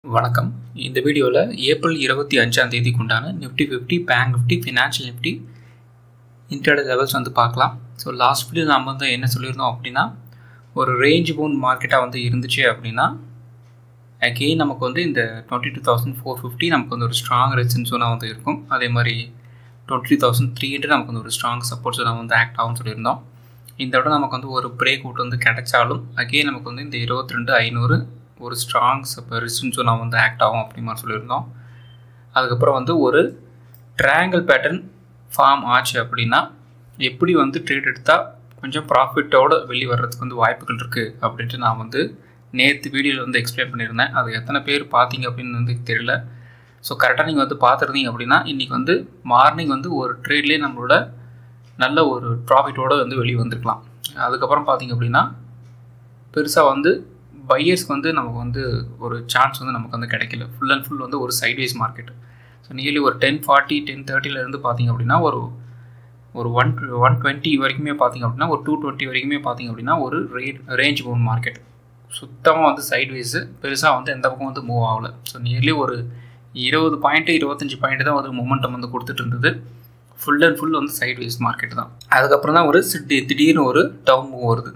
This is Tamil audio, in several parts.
வணக்கம் இந்த வீடியோவில் ஏப்ரல் இருபத்தி அஞ்சாம் தேதிக்கு உண்டான Nifty fifty bank Nifty financial Nifty intraday levels வந்து பார்க்கலாம் ஸோ லாஸ்ட் வீடியோ நாம் வந்து என்ன சொல்லியிருந்தோம் அப்படின்னா ஒரு ரேஞ்ச் பவுன் மார்க்கெட்டாக வந்து இருந்துச்சு அப்படின்னா அகெயின் நமக்கு வந்து இந்த twenty two thousand four fifty நமக்கு வந்து ஒரு ஸ்ட்ராங் ரெசிஸ்டன்ஸ் ஜோனாக வந்து இருக்கும் அதே மாதிரி டுவெண்ட்டி தௌசண்ட் த்ரீ ஹண்ட்ரட் நமக்கு வந்து ஒரு ஸ்ட்ராங் சப்போர்ட் ஜோனாக வந்து ஆக்ட் ஆகும்னு சொல்லியிருந்தோம் இந்த விட நமக்கு வந்து ஒரு பிரேக் அவுட் வந்து கிடைச்சாலும் அகெயின் நமக்கு வந்து இந்த இருபத்தி ரெண்டு ஐநூறு ஒரு ஸ்ட்ராங் ரெசிஸ்டன்ஸ் ஜோனாக வந்து ஆக்ட் ஆகும் அப்படி மாதிரி சொல்லியிருந்தோம் அதுக்கப்புறம் வந்து ஒரு ட்ரையாங்கிள் பேட்டர்ன் ஃபார்ம் ஆச்சு அப்படின்னா எப்படி வந்து ட்ரேட் எடுத்தால் கொஞ்சம் ப்ராஃபிட்டோட வெளியே வர்றதுக்கு வந்து வாய்ப்புகள் இருக்குது அப்படின்ட்டு நான் வந்து நேற்று வீடியோவில் வந்து எக்ஸ்பிளைன் பண்ணியிருந்தேன் அது எத்தனை பேர் பார்த்தீங்க அப்படின்னு வந்து தெரியல ஸோ கரெக்டாக நீங்கள் வந்து பார்த்துருந்தீங்க அப்படின்னா இன்றைக்கி வந்து மார்னிங் வந்து ஒரு ட்ரேட்லேயே நம்மளோட நல்ல ஒரு ப்ராஃபிட்டோடு வந்து வெளியே வந்திருக்கலாம் அதுக்கப்புறம் பார்த்தீங்க அப்படின்னா பெருசாக வந்து பையர்ஸ்க்கு வந்து நமக்கு வந்து ஒரு சான்ஸ் வந்து நமக்கு வந்து கிடைக்கல ஃபுல் அண்ட் ஃபுல் வந்து ஒரு சைட்வேஸ் மார்க்கெட் ஸோ நியர்லி ஒரு டென் ஃபார்ட்டி டென் தேர்ட்டிலேருந்து பார்த்தீங்க அப்படின்னா ஒரு ஒரு ஒன் ஒன் டுவெண்ட்டி வரைக்குமே பார்த்தீங்க அப்படின்னா ஒரு டூ டுவெண்ட்டி வரைக்குமே பார்த்தீங்க அப்படின்னா ஒரு ரே ரேஞ்ச் பவுன் மார்க்கெட் சுத்தமாக வந்து சைட்வேஸு பெருசாக வந்து எந்த பக்கம் வந்து மூவ் ஆகலை ஸோ நியர்லி ஒரு இருபது பாயிண்ட்டு இருபத்தஞ்சி பாயிண்ட் தான் வந்து மொமெண்டம் வந்து கொடுத்துட்டு இருந்தது ஃபுல் அண்ட் ஃபுல் வந்து சைட்வேஸ் மார்க்கெட் தான் அதுக்கப்புறம் தான் ஒரு சிட்டி திடீர்னு ஒரு டவுன் மூவ் வருது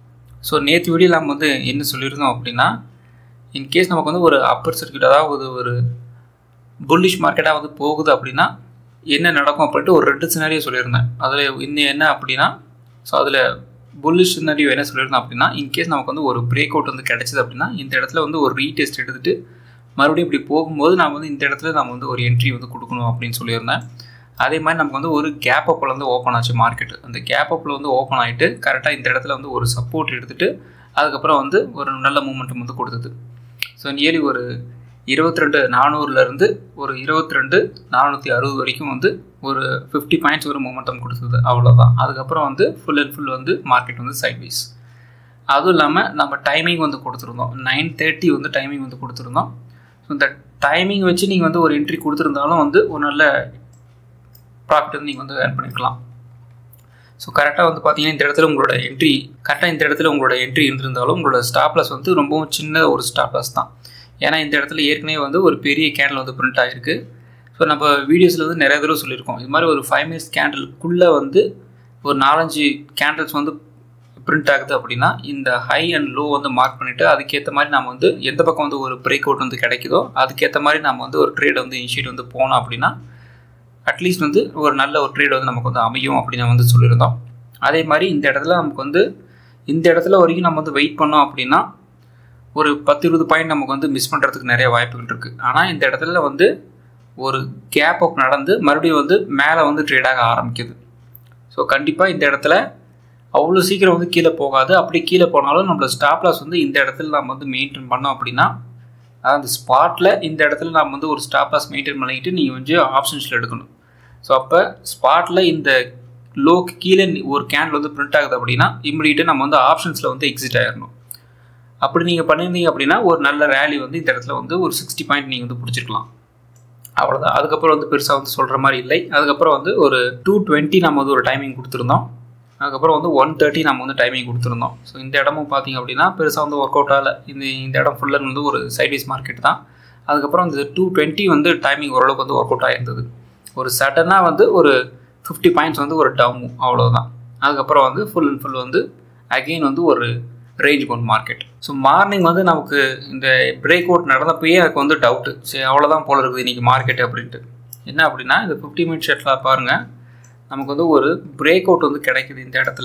ஸோ நேற்று வீடியோ நம்ம வந்து என்ன சொல்லியிருந்தோம் அப்படின்னா இன்கேஸ் நமக்கு வந்து ஒரு அப்பர் சர்க்கியூட் அதாவது ஒரு புல்லிஷ் மார்க்கெட்டாக வந்து போகுது அப்படின்னா என்ன நடக்கும் அப்படின்ட்டு ஒரு ரெண்டு சினாரியோ சொல்லியிருந்தேன் அதில் இன்னும் என்ன அப்படின்னா ஸோ அதில் புல்லிஷ் சினாரியோ என்ன சொல்லியிருந்தோம் அப்படின்னா இன்கேஸ் நமக்கு வந்து ஒரு பிரேக் அவுட் வந்து கிடச்சிது அப்படின்னா இந்த இடத்துல வந்து ஒரு ரீடெஸ்ட் எடுத்துகிட்டு மறுபடியும் இப்படி போகும்போது நான் வந்து இந்த இடத்துல நம்ம வந்து ஒரு என்ட்ரி வந்து கொடுக்கணும் அப்படின்னு சொல்லியிருந்தேன் அதே மாதிரி நமக்கு வந்து ஒரு கேப் அப்பில் வந்து ஓப்பன் ஆச்சு மார்க்கெட் அந்த கேப் அப்பில் வந்து ஓப்பன் ஆகிட்டு கரெக்டாக இந்த இடத்துல வந்து ஒரு சப்போர்ட் எடுத்துகிட்டு அதுக்கப்புறம் வந்து ஒரு நல்ல மூமெண்டம் வந்து கொடுத்தது ஸோ நியர்லி ஒரு இருபத்தி ரெண்டு நானூறுலேருந்து ஒரு இருபத்தி ரெண்டு நானூற்றி அறுபது வரைக்கும் வந்து ஒரு ஃபிஃப்டி பாயிண்ட்ஸ் ஒரு மூமெண்டம் கொடுத்தது அவ்வளோதான் அதுக்கப்புறம் வந்து ஃபுல் அண்ட் ஃபுல் வந்து மார்க்கெட் வந்து சைட்வைஸ் அதுவும் இல்லாமல் நம்ம டைமிங் வந்து கொடுத்துருந்தோம் நைன் தேர்ட்டி வந்து டைமிங் வந்து கொடுத்துருந்தோம் ஸோ இந்த டைமிங் வச்சு நீங்கள் வந்து ஒரு என்ட்ரி கொடுத்துருந்தாலும் வந்து ஒரு நல்ல ப்ராஃபிட் வந்து நீங்கள் வந்து ஏர்ன் பண்ணிக்கலாம் ஸோ கரெக்டாக வந்து பார்த்தீங்கன்னா இந்த இடத்துல உங்களோட என்ட்ரி கரெக்டாக இந்த இடத்துல உங்களோட என்ட்ரி இருந்திருந்தாலும் உங்களோட ஸ்டாப்லஸ் வந்து ரொம்பவும் சின்ன ஒரு ஸ்டாப்லஸ் தான் ஏன்னா இந்த இடத்துல ஏற்கனவே வந்து ஒரு பெரிய கேண்டில் வந்து பிரிண்ட் ஆகிருக்கு ஸோ நம்ம வீடியோஸில் வந்து நிறைய தடவை சொல்லியிருக்கோம் இது மாதிரி ஒரு ஃபைவ் மினிட்ஸ் கேண்டிலுக்குள்ளே வந்து ஒரு நாலஞ்சு கேண்டில்ஸ் வந்து பிரிண்ட் ஆகுது அப்படின்னா இந்த ஹை அண்ட் லோ வந்து மார்க் பண்ணிவிட்டு அதுக்கேற்ற மாதிரி நம்ம வந்து எந்த பக்கம் வந்து ஒரு பிரேக் அவுட் வந்து கிடைக்குதோ அதுக்கேற்ற மாதிரி நம்ம வந்து ஒரு ட்ரேட் வந்து இனிஷியேட் வந்து போனோம் அப்படின்னா அட்லீஸ்ட் வந்து ஒரு நல்ல ஒரு ட்ரேட் வந்து நமக்கு வந்து அமையும் அப்படின்னு வந்து சொல்லியிருந்தோம் அதே மாதிரி இந்த இடத்துல நமக்கு வந்து இந்த இடத்துல வரைக்கும் நம்ம வந்து வெயிட் பண்ணோம் அப்படின்னா ஒரு பத்து இருபது பாயிண்ட் நமக்கு வந்து மிஸ் பண்ணுறதுக்கு நிறைய வாய்ப்புகள் இருக்குது ஆனால் இந்த இடத்துல வந்து ஒரு கேப் அப் நடந்து மறுபடியும் வந்து மேலே வந்து ட்ரேடாக ஆரம்பிக்குது ஸோ கண்டிப்பாக இந்த இடத்துல அவ்வளோ சீக்கிரம் வந்து கீழே போகாது அப்படி கீழே போனாலும் நம்மளோட ஸ்டாப் லாஸ் வந்து இந்த இடத்துல நம்ம வந்து மெயின்டைன் பண்ணோம் அப்படின்னா அந்த ஸ்பாட்டில் இந்த இடத்துல நம்ம வந்து ஒரு ஸ்டாப் லாஸ் மெயின்டைன் பண்ணிக்கிட்டு நீங்கள் வந்து ஆப்ஷன்ஸில் எடுக்கணும் ஸோ அப்போ ஸ்பாட்டில் இந்த லோக்கு கீழே ஒரு கேண்டில் வந்து பிரிண்ட் ஆகுது அப்படின்னா இம்மிடியட்டாக நம்ம வந்து ஆப்ஷன்ஸில் வந்து எக்ஸிட் ஆயிடணும் அப்படி நீங்கள் பண்ணியிருந்தீங்க அப்படின்னா ஒரு நல்ல ரேலி வந்து இந்த இடத்துல வந்து ஒரு சிக்ஸ்டி பாயிண்ட் நீங்கள் வந்து பிடிச்சிருக்கலாம் அவ்வளோதான் அதுக்கப்புறம் வந்து பெருசாக வந்து சொல்கிற மாதிரி இல்லை அதுக்கப்புறம் வந்து ஒரு டூ டுவெண்ட்டி நம்ம வந்து ஒரு டைமிங் கொடுத்துருந்தோம் அதுக்கப்புறம் வந்து ஒன் தேர்ட்டி நம்ம வந்து டைமிங் கொடுத்துருந்தோம் ஸோ இந்த இடமும் பார்த்திங்க அப்படின்னா பெருசாக வந்து ஒர்க் அவுட் ஆகலை இந்த இந்த இடம் ஃபுல்லாக வந்து ஒரு சைட்வேஸ் மார்க்கெட் தான் அதுக்கப்புறம் இந்த டூ டுவெண்ட்டி வந்து டைமிங் ஓரளவுக்கு வந்து ஒர்க் அவுட் ஆகிருந்தது ஒரு சடனாக வந்து ஒரு ஃபிஃப்டி பாயிண்ட்ஸ் வந்து ஒரு டவுன் அவ்வளோதான் அதுக்கப்புறம் வந்து ஃபுல் அண்ட் ஃபுல் வந்து அகெயின் வந்து ஒரு range bound market so morning வந்து நமக்கு இந்த பிரேக் அவுட் நடந்தப்பயே எனக்கு வந்து டவுட்டு சரி அவ்வளோதான் போல இருக்குது இன்றைக்கி மார்க்கெட் அப்படின்ட்டு என்ன அப்படின்னா இந்த ஃபிஃப்டி மினிட் ஷெட்டில் பாருங்கள் நமக்கு வந்து ஒரு பிரேக் அவுட் வந்து கிடைக்குது இந்த இடத்துல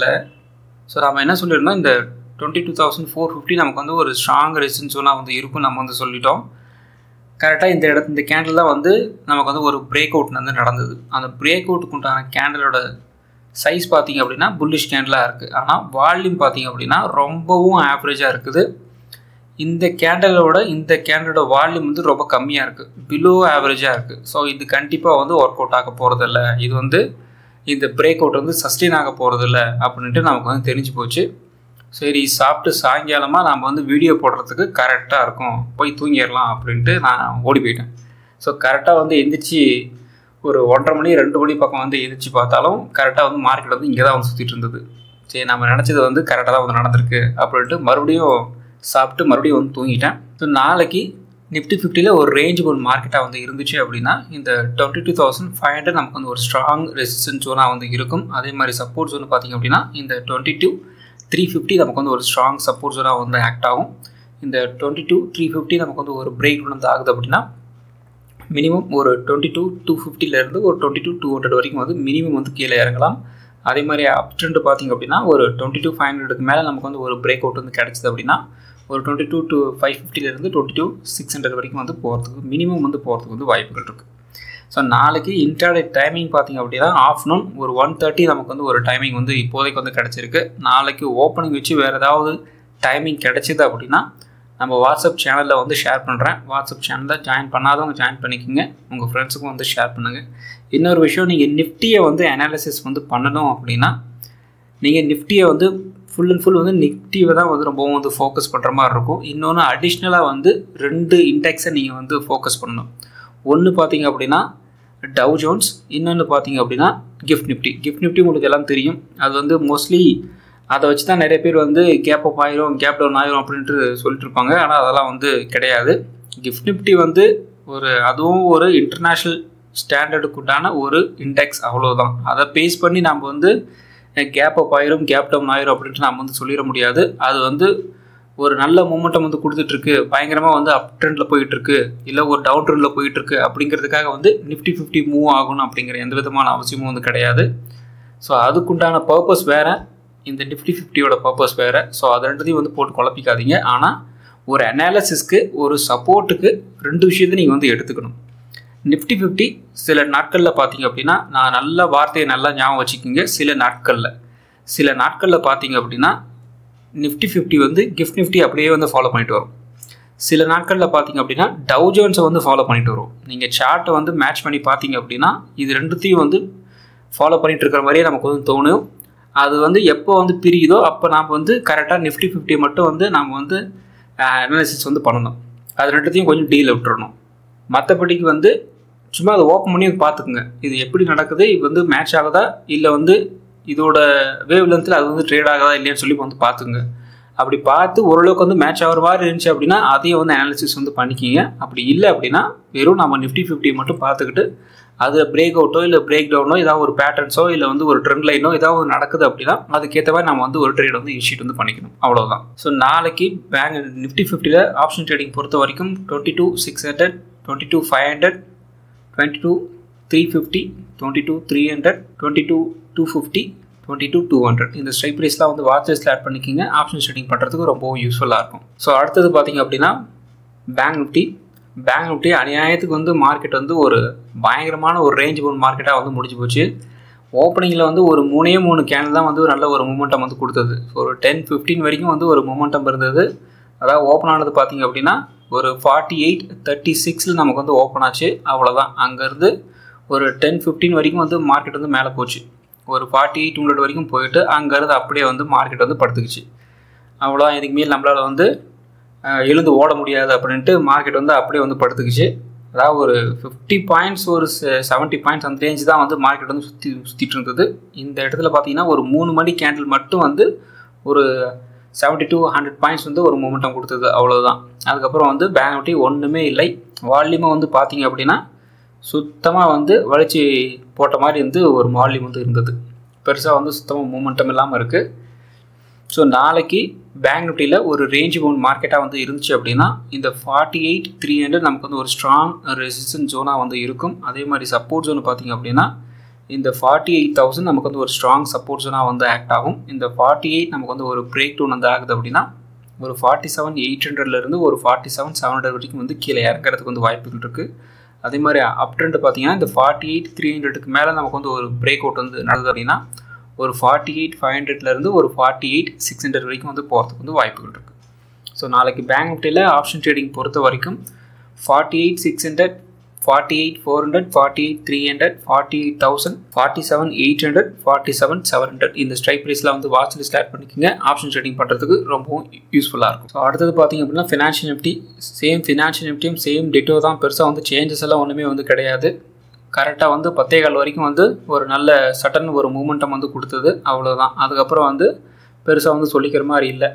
ஸோ நம்ம என்ன சொல்லியிருந்தோம் இந்த twenty two thousand four fifty நமக்கு வந்து ஒரு ஸ்ட்ராங் ரெசிஸ்டன்ஸோனால் வந்து இருக்கும் நம்ம வந்து சொல்லிட்டோம் கரெக்டாக இந்த இடத்து இந்த கேண்டில் தான் வந்து நமக்கு வந்து ஒரு பிரேக் அவுட் வந்து நடந்தது அந்த பிரேக் அவுட்டுக்கு உண்டான கேண்டலோட சைஸ் பார்த்திங்க அப்படின்னா புல்லிஷ் கேண்டலாக இருக்குது ஆனால் வால்யூம் பார்த்திங்க அப்படின்னா ரொம்பவும் ஆவரேஜாக இருக்குது இந்த கேண்டலோட இந்த கேண்டலோட வால்யூம் வந்து ரொம்ப கம்மியாக இருக்குது பிலோ ஆவரேஜாக இருக்குது ஸோ இது கண்டிப்பாக வந்து ஒர்க் அவுட் ஆக போகிறதில்ல இது வந்து இந்த பிரேக் அவுட் வந்து சஸ்டெயின் ஆக போகிறதில்ல அப்படின்ட்டு நமக்கு வந்து தெரிஞ்சு போச்சு சரி சாப்பிட்டு சாயங்காலமாக நம்ம வந்து வீடியோ போடுறதுக்கு கரெக்டாக இருக்கும் போய் தூங்கிடலாம் அப்படின்ட்டு நான் ஓடி போயிட்டேன் ஸோ கரெக்டாக வந்து எந்திரிச்சு ஒரு ஒன்றரை மணி ரெண்டு மணி பக்கம் வந்து எந்திரிச்சு பார்த்தாலும் கரெக்டாக வந்து மார்க்கெட் வந்து இங்கே தான் வந்து சுற்றிட்டு இருந்தது சரி நம்ம நினச்சது வந்து கரெக்டாக தான் வந்து நடந்திருக்கு அப்படின்ட்டு மறுபடியும் சாப்பிட்டு மறுபடியும் வந்து தூங்கிட்டேன் ஸோ நாளைக்கு நிஃப்டி ஃபிஃப்டியில் ஒரு ரேஞ்ச் ஒரு மார்க்கெட்டாக வந்து இருந்துச்சு அப்படின்னா இந்த twenty two thousand five hundred நமக்கு வந்து ஒரு ஸ்ட்ராங் ரெசிஸ்டன்ஸ் ஜோனாக வந்து இருக்கும் அதே மாதிரி சப்போர்ட் ஜோன் பார்த்திங்க அப்படின்னா இந்த டுவெண்ட்டி டூ த்ரீ ஃபிஃப்டி நமக்கு வந்து ஒரு ஸ்ட்ராங் சப்போர்ட் ஜோனாக வந்து ஆக்ட் ஆகும் இந்த டுவெண்ட்டி டூ த்ரீ ஃபிஃப்டி நமக்கு வந்து ஒரு பிரேக் வந்து ஆகுது அப்படின்னா மினிமம் ஒரு டுவெண்ட்டி டூ டூ ஃபிஃப்டிலேருந்து ஒரு டுவெண்ட்டி டூ டூ ஹண்ட்ரட் வரைக்கும் வந்து மினிமம் வந்து கீழே இறங்கலாம் அதே மாதிரி அப் ட்ரெண்ட் பார்த்திங்க அப்படின்னா ஒரு டுவெண்ட்டி டூ ஃபைவ் ஹண்ட்ரடுக்கு மேலே நமக்கு வந்து ஒரு பிரேக் அவுட் வந்து கிடச்சிது அப்படின்னா ஒரு டுவெண்ட்டி டூ டு ஃபைவ் ஃபிஃப்டிலேருந்து டுவெண்ட்டி டூ சிக்ஸ் ஹண்ட்ரட் வரைக்கும் வந்து போகிறதுக்கு மினிமம் வந்து போகிறதுக்கு வந்து வாய்ப்புகள் இருக்குது ஸோ நாளைக்கு இன்டர்டே டைமிங் பார்த்திங்க அப்படின்னா ஆஃப்டர்நூன் ஒரு ஒன் தேர்ட்டி நமக்கு வந்து ஒரு டைமிங் வந்து இப்போதைக்கு வந்து கிடச்சிருக்கு நாளைக்கு ஓப்பனிங் வச்சு வேறு ஏதாவது டைமிங் கிடச்சிது அப்படின்னா நம்ம வாட்ஸ்அப் சேனலில் வந்து ஷேர் பண்ணுறேன் வாட்ஸ்அப் சேனலில் ஜாயின் பண்ணாதவங்க ஜாயின் பண்ணிக்கோங்க உங்கள் ஃப்ரெண்ட்ஸுக்கும் வந்து ஷேர் பண்ணுங்கள் இன்னொரு விஷயம் நீங்கள் நிஃப்டியை வந்து அனாலிசிஸ் வந்து பண்ணணும் அப்படின்னா நீங்கள் நிஃப்டியை வந்து ஃபுல் அண்ட் ஃபுல் வந்து நிஃப்டியை தான் வந்து ரொம்பவும் வந்து ஃபோக்கஸ் பண்ணுற மாதிரி இருக்கும் இன்னொன்று அடிஷ்னலாக வந்து ரெண்டு இண்டெக்ஸை நீங்கள் வந்து ஃபோக்கஸ் பண்ணணும் ஒன்று பார்த்தீங்க அப்படின்னா டவ் ஜோன்ஸ் இன்னொன்று பார்த்தீங்க அப்படின்னா கிஃப்ட் நிஃப்டி கிஃப்ட் நிஃப்டி உங்களுக்கு எல்லாம் தெரியும் அது வந்து மோஸ்ட்லி அதை வச்சு தான் நிறைய பேர் வந்து கேப் அப் ஆயிரும் கேப் டவுன் ஆயிரும் அப்படின்ட்டு சொல்லிட்டு இருப்பாங்க ஆனால் அதெல்லாம் வந்து கிடையாது கிஃப்ட் நிஃப்டி வந்து ஒரு அதுவும் ஒரு இன்டர்நேஷ்னல் ஸ்டாண்டர்டுக்குண்டான ஒரு இண்டெக்ஸ் அவ்வளோதான் அதை பேஸ் பண்ணி நம்ம வந்து கேப் அப் ஆயிரும் கேப் டவுன் ஆயிரும் அப்படின்ட்டு நம்ம வந்து சொல்லிட முடியாது அது வந்து ஒரு நல்ல மூமெண்டம் வந்து கொடுத்துட்ருக்கு பயங்கரமாக வந்து அப் ட்ரெண்டில் போயிட்டுருக்கு இல்லை ஒரு டவுன் ட்ரெண்டில் போயிட்டுருக்கு அப்படிங்கிறதுக்காக வந்து நிஃப்டி ஃபிஃப்டி மூவ் ஆகணும் அப்படிங்கிற எந்த விதமான அவசியமும் வந்து கிடையாது ஸோ அதுக்குண்டான பர்பஸ் வேறு இந்த நிஃப்டி ஃபிஃப்டியோட பர்பஸ் வேறு ஸோ அது ரெண்டுத்தையும் வந்து போட்டு குழப்பிக்காதீங்க ஆனால் ஒரு அனாலிசிஸ்க்கு ஒரு சப்போர்ட்டுக்கு ரெண்டு விஷயத்தை நீங்கள் வந்து எடுத்துக்கணும் நிஃப்டி ஃபிஃப்டி சில நாட்களில் பார்த்தீங்க அப்படின்னா நான் நல்ல வார்த்தையை நல்லா ஞாபகம் வச்சுக்கிங்க சில நாட்களில் சில நாட்களில் பார்த்தீங்க அப்படின்னா நிஃப்டி ஃபிஃப்டி வந்து கிஃப்ட் நிஃப்டி அப்படியே வந்து ஃபாலோ பண்ணிட்டு வரும் சில நாட்களில் பார்த்தீங்க அப்படின்னா டவ் ஜோன்ஸை வந்து ஃபாலோ பண்ணிட்டு வரும் நீங்கள் சார்ட்டை வந்து மேட்ச் பண்ணி பார்த்தீங்க அப்படின்னா இது ரெண்டுத்தையும் வந்து ஃபாலோ பண்ணிட்டு இருக்கிற மாதிரியே நமக்கு வந்து தோணும் அது வந்து எப்போ வந்து பிரியுதோ அப்போ நாம் வந்து கரெக்டாக நிஃப்டி ஃபிஃப்டி மட்டும் வந்து நாம் வந்து அனாலிசிஸ் வந்து பண்ணணும் அது ரெண்டுத்தையும் கொஞ்சம் டீல் விட்டுறணும் மற்றபடிக்கு வந்து சும்மா அதை ஓப்பன் பண்ணி பார்த்துக்குங்க இது எப்படி நடக்குது இது வந்து மேட்ச் ஆகுதா இல்லை வந்து இதோட வேவ் லென்த்தில் அது வந்து ட்ரேட் ஆகுதா இல்லையான்னு சொல்லி வந்து பார்த்துங்க அப்படி பார்த்து ஓரளவுக்கு வந்து மேட்ச் ஆகிற மாதிரி இருந்துச்சு அப்படின்னா அதையும் வந்து அனாலிசிஸ் வந்து பண்ணிக்கிங்க அப்படி இல்லை அப்படின்னா வெறும் நம்ம நிஃப்டி ஃபிஃப்டி மட்டும் பார்த்துக்கிட்டு அது பிரேக் அவுட்டோ இல்லை பிரேக் டவுனோ ஏதாவது ஒரு பேட்டர்ன்ஸோ இல்லை வந்து ஒரு ட்ரெண்ட் லைனோ ஏதாவது நடக்குது அப்படின்னா அதுக்கேற்ற மாதிரி நம்ம வந்து ஒரு ட்ரேட் வந்து இனிஷியேட் வந்து பண்ணிக்கணும் அவ்வளோதான் ஸோ நாளைக்கு பேங்க் நிஃப்டி ஃபிஃப்டியில் ஆப்ஷன் ட்ரேடிங் பொறுத்த வரைக்கும் twenty two six hundred twenty two five hundred twenty two three fifty twenty two three hundred twenty two two fifty twenty two two hundred இந்த ஸ்ட்ரைக் ப்ரைஸ்லாம் வந்து வாட்சஸில் ஆட் பண்ணிக்கிங்க ஆப்ஷன் ட்ரேடிங் பண்ணுறதுக்கு ரொம்பவும் யூஸ்ஃபுல்லாக இருக்கும் ஸோ அடுத்தது பார்த்தீங்க அப்படின்னா பேங்க் நிஃப்டி பேங்க் நிஃப்டி அநியாயத்துக்கு வந்து மார்க்கெட் வந்து ஒரு பயங்கரமான ஒரு ரேஞ்ச் ஒன் மார்க்கெட்டாக வந்து முடிஞ்சு போச்சு ஓப்பனிங்கில் வந்து ஒரு மூணே மூணு கேண்டில் தான் வந்து நல்ல ஒரு மூமெண்டம் வந்து கொடுத்தது ஒரு டென் ஃபிஃப்டீன் வரைக்கும் வந்து ஒரு மூமெண்டம் இருந்தது அதாவது ஓப்பன் ஆனது பார்த்தீங்க அப்படின்னா ஒரு ஃபார்ட்டி எயிட் தேர்ட்டி சிக்ஸில் நமக்கு வந்து ஓப்பன் ஆச்சு அவ்வளோதான் அங்கேருந்து ஒரு டென் ஃபிஃப்டீன் வரைக்கும் வந்து மார்க்கெட் வந்து மேலே போச்சு ஒரு ஃபார்ட்டி எயிட் ஹண்ட்ரட் வரைக்கும் போயிட்டு அங்கேருந்து அப்படியே வந்து மார்க்கெட் வந்து படுத்துக்குச்சு அவ்வளோ இதுக்கு மேல் நம்மளால் வந்து எழுந்து ஓட முடியாது அப்படின்ட்டு மார்க்கெட் வந்து அப்படியே வந்து படுத்துக்குச்சு அதாவது ஒரு ஃபிஃப்டி பாயிண்ட்ஸ் ஒரு செவன்ட்டி பாயிண்ட்ஸ் அந்த ரேஞ்ச் தான் வந்து மார்க்கெட் வந்து சுற்றி சுற்றிட்டு இருந்தது இந்த இடத்துல பார்த்தீங்கன்னா ஒரு மூணு மணி கேண்டில் மட்டும் வந்து ஒரு செவன்ட்டி டூ ஹண்ட்ரட் பாயிண்ட்ஸ் வந்து ஒரு மூமெண்டம் கொடுத்தது அவ்வளோதான் அதுக்கப்புறம் வந்து பேங்க் நிஃப்டி ஒன்றுமே இல்லை வால்யூமை வந்து பார்த்தீங்க அப்படின்னா சுத்தமாக வந்து வளைச்சி போட்ட மாதிரி வந்து ஒரு வால்யூம் வந்து இருந்தது பெருசாக வந்து சுத்தமாக மூமெண்டம் இல்லாமல் இருக்குது ஸோ நாளைக்கு பேங்க் நிஃப்டியில் ஒரு ரேஞ்ச் பவுண்ட் மார்க்கெட்டாக வந்து இருந்துச்சு அப்படின்னா இந்த ஃபார்ட்டி எயிட் த்ரீ ஹண்ட்ரட் நமக்கு வந்து ஒரு ஸ்ட்ராங் ரெசிஸ்டன்ஸ் ஜோனாக வந்து இருக்கும் அதே மாதிரி சப்போர்ட் ஜோன் பார்த்திங்க அப்படின்னா இந்த ஃபார்ட்டி எயிட் தௌசண்ட் நமக்கு வந்து ஒரு ஸ்ட்ராங் சப்போர்ட் ஜோனாக வந்து ஆக்ட் ஆகும் இந்த ஃபார்ட்டி எயிட் நமக்கு வந்து ஒரு பிரேக் டவுன் வந்து ஆகுது அப்படின்னா ஒரு ஃபார்ட்டி செவன் எயிட் ஹண்ட்ரட்லேருந்து ஒரு ஃபார்ட்டி செவன் செவன் ஹண்ட்ரட் வரைக்கும் வந்து கீழே இறங்குறதுக்கு வந்து வாய்ப்புகள் இருக்குது அதே மாதிரி அப் ட்ரெண்ட் பார்த்தீங்கன்னா இந்த ஃபார்ட்டி எயிட் த்ரீ ஹண்ட்ரடுக்கு மேலே நமக்கு வந்து ஒரு பிரேக் அவுட் வந்து நடந்தது அப்படின்னா ஒரு ஃபார்ட்டி எயிட் ஃபைவ் ஹண்ட்ரட்லேருந்து ஒரு ஃபார்ட்டி எயிட் சிக்ஸ் ஹண்ட்ரட் வரைக்கும் வந்து போகிறதுக்கு வந்து வாய்ப்புகள் இருக்குது ஸோ நாளைக்கு பேங்க் நிஃப்டியில் ஆப்ஷன் ட்ரேடிங் பொறுத்த வரைக்கும் forty eight six hundred forty eight four hundred forty eight three hundred forty eight thousand forty seven eight hundred forty seven seven hundred இந்த ஸ்ட்ரைக் ப்ரைஸில் வந்து வாட்ச் லிஸ்ட் ஆட் பண்ணிக்கோங்க ஆப்ஷன் ட்ரேடிங் பண்ணுறதுக்கு ரொம்பவும் யூஸ்ஃபுல்லாக இருக்கும் ஸோ அடுத்தது பார்த்திங்க அப்படின்னா ஃபினான்ஷியல் நிஃப்டி சேம் ஃபினான்ஷியல் நிஃப்டியும் சேம் டிட்டோ தான் பெருசாக வந்து சேஞ்சஸ் எல்லாம் ஒன்றுமே வந்து கிடையாது கரெக்டாக வந்து பத்தே கால் வரைக்கும் வந்து ஒரு நல்ல சட்டன் ஒரு மூமெண்டம் வந்து கொடுத்தது அவ்வளோதான் அதுக்கப்புறம் வந்து பெருசாக வந்து சொல்லிக்கிற மாதிரி இல்லை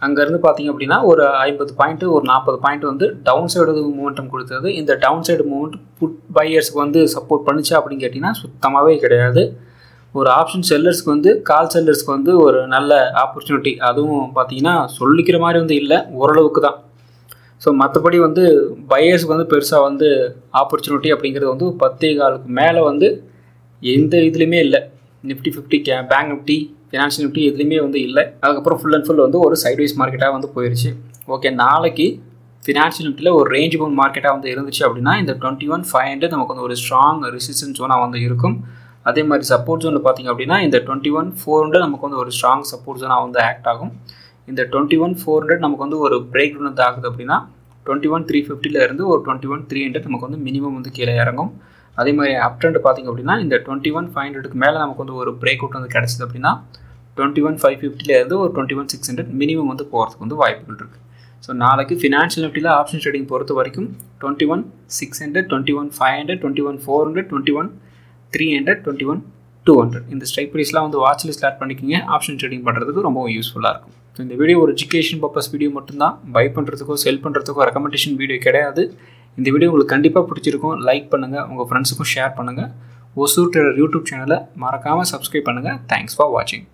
அங்கேருந்து பார்த்தீங்க அப்படின்னா ஒரு ஐம்பது பாயிண்ட்டு ஒரு நாற்பது பாயிண்ட் வந்து டவுன் சைடு மூமெண்டம் கொடுத்தது இந்த டவுன் சைடு மூமெண்ட் புட் பையர்ஸ்க்கு வந்து சப்போர்ட் பண்ணுச்சா அப்படின்னு கேட்டிங்கன்னா சுத்தமாகவே கிடையாது ஒரு ஆப்ஷன் செல்லர்ஸ்க்கு வந்து கால் செல்லர்ஸ்க்கு வந்து ஒரு நல்ல ஆப்பர்ச்சுனிட்டி அதுவும் பார்த்தீங்கன்னா சொல்லிக்கிற மாதிரி வந்து இல்லை ஓரளவுக்கு தான் ஸோ மற்றபடி வந்து பையர்ஸ்க்கு வந்து பெருசாக வந்து ஆப்பர்ச்சுனிட்டி அப்படிங்கிறது வந்து பத்தே காலுக்கு மேலே வந்து எந்த இதுலேயுமே இல்லை நிஃப்டி ஃபிஃப்டி கே பேங்க் நிஃப்டி ஃபினான்ஷியல் நிஃப்டி எதுலேயுமே வந்து இல்லை அதுக்கப்புறம் ஃபுல் அண்ட் ஃபுல் வந்து ஒரு சைட்வைஸ் மார்க்கெட்டாக வந்து போயிடுச்சு ஓகே நாளைக்கு ஃபினான்ஷியல் நிஃப்டியில் ஒரு ரேஞ்ச் பவுண்ட் மார்க்கெட்டாக வந்து இருந்துச்சு அப்படின்னா இந்த டுவெண்ட்டி ஒன் ஃபைவ் ஹண்ட்ரட் நமக்கு வந்து ஒரு ஸ்ட்ராங் ரெசிஸ்டன்ஸ் ஜோனாக வந்து இருக்கும் அதே மாதிரி சப்போர்ட் ஜோனில் பார்த்திங்க அப்படின்னா இந்த டுவெண்ட்டி ஒன் ஃபோர் ஹண்ட்ரட் நமக்கு வந்து ஒரு ஸ்ட்ராங் சப்போர்ட் ஜோனாக வந்து ஆக்ட் ஆகும் இந்த டுவெண்ட்டி ஒன் ஃபோர் ஹண்ட்ரட் நமக்கு வந்து ஒரு பிரேக் டவுன் வந்து ஆகுது அப்படின்னா டுவெண்ட்டி ஒன் த்ரீ ஃபிஃப்டிலேருந்து ஒரு டுவெண்ட்டி ஒன் த்ரீ ஹண்ட்ரட் நமக்கு வந்து மினிமம் வந்து கீழே இறங்கும் அதே மாதிரி அப் ட்ரெண்ட் பார்த்திங்க அப்படின்னா இந்த டுவெண்ட்டி ஒன் ஃபைவ் ஹண்ட்ரடுக்கு மேலே நமக்கு வந்து ஒரு பிரேக் அவுட் வந்து கிடச்சிது அப்படின்னா டுவெண்ட்டி ஒன் ஃபைவ் ஃபிஃப்டிலேருந்து ஒரு twenty one six hundred minimum வந்து போகிறதுக்கு வந்து வாய்ப்புகள் இருக்குது ஸோ நாளைக்கு ஃபினான்ஷியல் நிஃப்டியில் ஆப்ஷன் ட்ரேடிங் பொறுத்த வரைக்கும் twenty one six hundred twenty one five hundred twenty one four hundred twenty one three hundred twenty one two hundred இந்த ஸ்ட்ரைக் ப்ரைஸ்லாம் வந்து வாட்சில் ஸ்டார்ட் பண்ணிக்கிங்க ஆப்ஷன் ட்ரேடிங் பண்ணுறதுக்கு ரொம்ப யூஸ்ஃபுல்லாக இருக்கும் ஸோ இந்த வீடியோ ஒரு எஜுகேஷன் பர்பஸ் வீடியோ மட்டும்தான் பை பண்ணுறதுக்கோ செல் பண்ணுறதுக்கோ ரெக்கமெண்டேஷன் வீடியோ கிடையாது இந்த வீடியோ உங்களுக்கு கண்டிப்பாக பிடிச்சிருக்கும் லைக் பண்ணுங்கள் உங்கள் ஃப்ரெண்ட்ஸுக்கும் ஷேர் பண்ணுங்கள் ஒசூர் யூடியூப் சேனலை மறக்காமல் சப்ஸ்கிரைப் பண்ணுங்கள் தேங்க்ஸ் ஃபார் வாட்சிங்